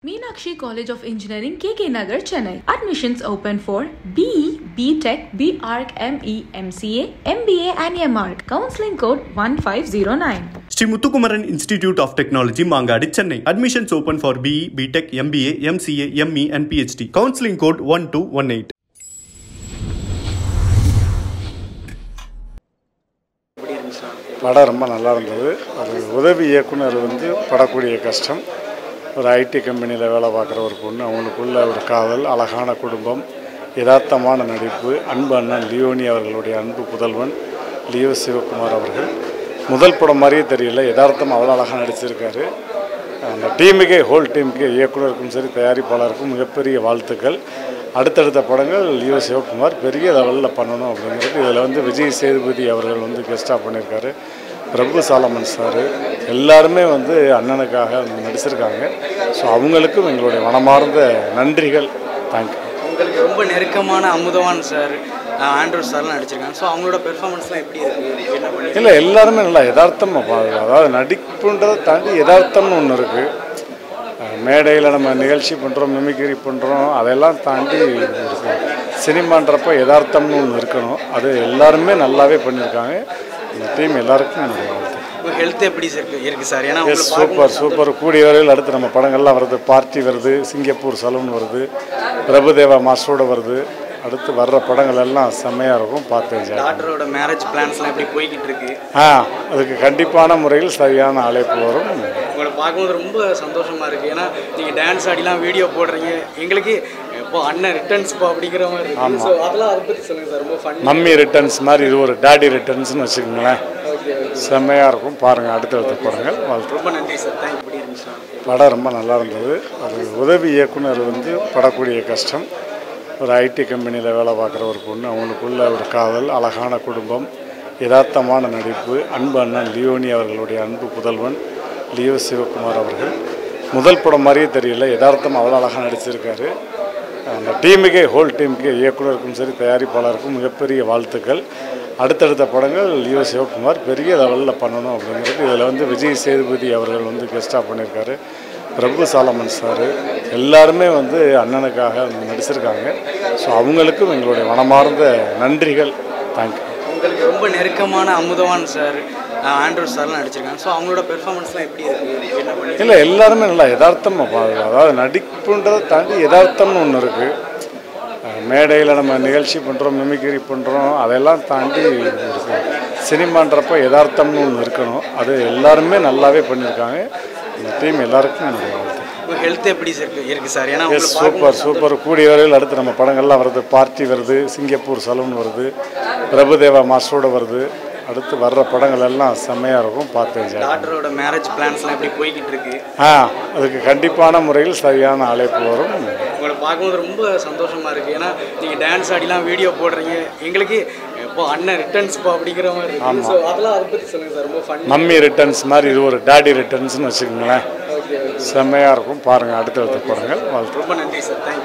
Meenakshi College of Engineering, KK Nagar, Chennai. Admissions open for BE, BTech, BArch, ME, MCA, MBA, and MArch. Counseling code 1509. Sri Muthukumaran institute of technology Mangadu Chennai admissions open for BE BTech MBA MCA ME and PhD counselling code one two one eight படம் ரொம்ப நல்லா இருந்தது அது உதவி இயக்குனர் வந்து படக்கூடிய கஷ்டம் ஒரு ஐடி கம்பெனியில் வேலை பார்க்குற ஒரு பொண்ணு அவங்களுக்குள்ள ஒரு காதல் அழகான குடும்பம் யதார்த்தமான நடிப்பு அன்பு அண்ணன் லியோனி அவர்களுடைய அன்பு புதல்வன் லியோ சிவகுமார் அவர்கள் முதல் படம் மாதிரியே தெரியல யதார்த்தம் அவ்வளோ அழகாக நடிச்சிருக்காரு அந்த டீமுக்கே ஹோல் டீமுக்கே இயக்குனருக்கும் சரி தயாரிப்பாளருக்கும் மிகப்பெரிய வாழ்த்துக்கள் அடுத்தடுத்த படங்கள் லியோ சிவகுமார் பெரிய லெவலில் பண்ணணும் அப்படிங்கிறது இதில் வந்து விஜய் சேதுபதி அவர்கள் வந்து கெஸ்டாக பண்ணியிருக்காரு பிரபு சாலமன் சார் எல்லாருமே வந்து அண்ணனுக்காக நடிச்சிருக்காங்க ஸோ அவங்களுக்கும் எங்களுடைய மனமார்ந்த நன்றிகள் தேங்க்யூ உங்களுக்கு ரொம்ப நெருக்கமான அமுதவான் சார் ஆண்ட்ரூ சார்லாம் நடிச்சிருக்காங்க ஸோ அவங்களோட பெர்ஃபார்மன்ஸ்லாம் எப்படி இருக்கு என்ன பண்ணி இல்லை எல்லாருமே நல்லா யதார்த்தமாக அதாவது நடிப்புன்றதை தாண்டி யதார்த்தம்னு ஒன்று இருக்குது மேடையில் நம்ம நிகழ்ச்சி பண்ணுறோம் மிமிக்ரி பண்ணுறோம் அதெல்லாம் தாண்டி இருக்கு. சினிமான்றப்ப யதார்த்தம்னு ஒன்று இருக்கணும் அது எல்லாருமே நல்லாவே பண்ணியிருக்காங்க இந்த டீம் எல்லாருக்கும் என்னுடைய வாழ்த்து உங்கள் ஹெல்த் எப்படி இருக்கு இருக்கு சார் ஏன்னா எஸ் உங்களை சூப்பர் சூப்பர் கூடிய வரையில் அடுத்து நம்ம படங்கள்லாம் வருது பார்ட்டி வருது சிங்கப்பூர் சலூன் வருது பிரபுதேவா மாஸ்டரோட வருது அடுத்து வர்ற படங்கள் எல்லாம் செம்மையாக இருக்கும் பார்த்து enjoy பண்ணுங்க. டாக்டரோட மேரேஜ் பிளான்ஸ்லாம் எப்படி போய்கிட்டு இருக்கு ஆ அதுக்கு கண்டிப்பான முறையில் சரியான அழைப்பு வரும் உங்களை பார்க்கும்போது ரொம்ப சந்தோஷமா இருக்கு ஏன்னா நீங்க டான்ஸ் ஆடிலாம் வீடியோ போடுறீங்க எங்களுக்கு இப்போ அண்ணன் ரிட்டர்ன்ஸ் இப்போ அப்படிங்கிற மாதிரி இருக்கு ஸோ அதெல்லாம் அதை பற்றி சொல்லுங்க சார் ரொம்ப ஃபன் மம்மி ரிட்டர்ன்ஸ் மாதிரி இது ஒரு டாடி ரிட்டர்ன்ஸ்னு வச்சுக்கோங்களேன் செம்மையாக இருக்கும் பாருங்கள் அடுத்தடுத்த படங்கள் வாழ்த்து ரொம்ப நன்றி சார் தேங்க் எப்படி இருந்துச்சு சார் படம் ரொம்ப நல்லா இருந்தது அது உதவி இயக்குனர் வந்து படக்கூடிய கஷ்டம் ஒரு ஐடி கம்பெனியில் வேலை பார்க்குற ஒரு பொண்ணு அவங்களுக்குள்ள ஒரு காதல் அழகான குடும்பம் யதார்த்தமான நடிப்பு அன்பு அண்ணன் லியோனி அவர்களுடைய அன்பு புதல்வன் லியோ சிவகுமார் அவர்கள் முதல் படம் மாதிரியே தெரியல யதார்த்தம் அவ்வளோ அழகாக நடிச்சிருக்காரு அந்த டீமுக்கே ஹோல் டீமுக்கே இயக்குனருக்கும் சரி தயாரிப்பாளருக்கும் மிகப்பெரிய வாழ்த்துக்கள் அடுத்தடுத்த படங்கள் லியோ சிவகுமார் பெரிய லெவலில் பண்ணணும் அப்படிங்கிறது இதில் வந்து விஜய் சேதுபதி அவர்கள் வந்து கெஸ்டாக பண்ணியிருக்காரு பிரபு சாலமன் சார் எல்லாருமே வந்து அண்ணனுக்காக நடிச்சிருக்காங்க ஸோ அவங்களுக்கும் எங்களுடைய மனமார்ந்த நன்றிகள் தேங்க்யூ உங்களுக்கு ரொம்ப நெருக்கமான அமுதவான் சார் ஆண்ட்ரூ சார்லாம் நடிச்சிருக்காங்க ஸோ அவங்களோட பெர்ஃபார்மன்ஸ்லாம் எப்படி இருக்கு என்ன பண்ணி இல்லை எல்லாருமே நல்லா யதார்த்தமாக அதாவது நடிப்புன்றதை தாண்டி யதார்த்தம்னு ஒன்று இருக்குது மேடையில் நம்ம நிகழ்ச்சி பண்ணுறோம் மிமிக்ரி பண்ணுறோம் அதெல்லாம் தாண்டி இருக்கு. சினிமான்றப்ப யதார்த்தம்னு ஒன்று இருக்கணும் அது எல்லாருமே நல்லாவே பண்ணியிருக்காங்க இந்த டீம் எல்லாருக்கும் என்னுடைய வாழ்த்து உங்கள் ஹெல்த் எப்படி இருக்கு இருக்கு சார் ஏன்னா எஸ் உங்களை சூப்பர் சூப்பர் கூடிய வரையில் அடுத்து நம்ம படங்கள்லாம் வருது பார்ட்டி வருது சிங்கப்பூர் சலூன் வருது பிரபுதேவா மாஸ்டரோட வருது அடுத்து வர்ற படங்கள் எல்லாம் செம்மையாக இருக்கும் பார்த்து enjoy பண்ணுங்க. டாக்டரோட மேரேஜ் பிளான்ஸ்லாம் எப்படி போய்கிட்டு இருக்கு ஆ அதுக்கு கண்டிப்பான முறையில் சரியான அழைப்பு வரும் உங்களை பார்க்கும்போது ரொம்ப சந்தோஷமா இருக்கு ஏன்னா நீங்க டான்ஸ் ஆடிலாம் வீடியோ போடுறீங்க எங்களுக்கு இப்போ அண்ணன் ரிட்டர்ன்ஸ் இப்போ அப்படிங்கிற மாதிரி இருக்கு ஸோ அதெல்லாம் அதை பற்றி சொல்லுங்க சார் ரொம்ப ஃபன் மம்மி ரிட்டர்ன்ஸ் மாதிரி இது ஒரு டாடி ரிட்டர்ன்ஸ்னு வச்சுக்கோங்களேன் செம்மையாக இருக்கும் பாருங்கள் அடுத்தடுத்த படங்கள் வாழ்த்து ரொம்ப நன்றி சார் தேங்க்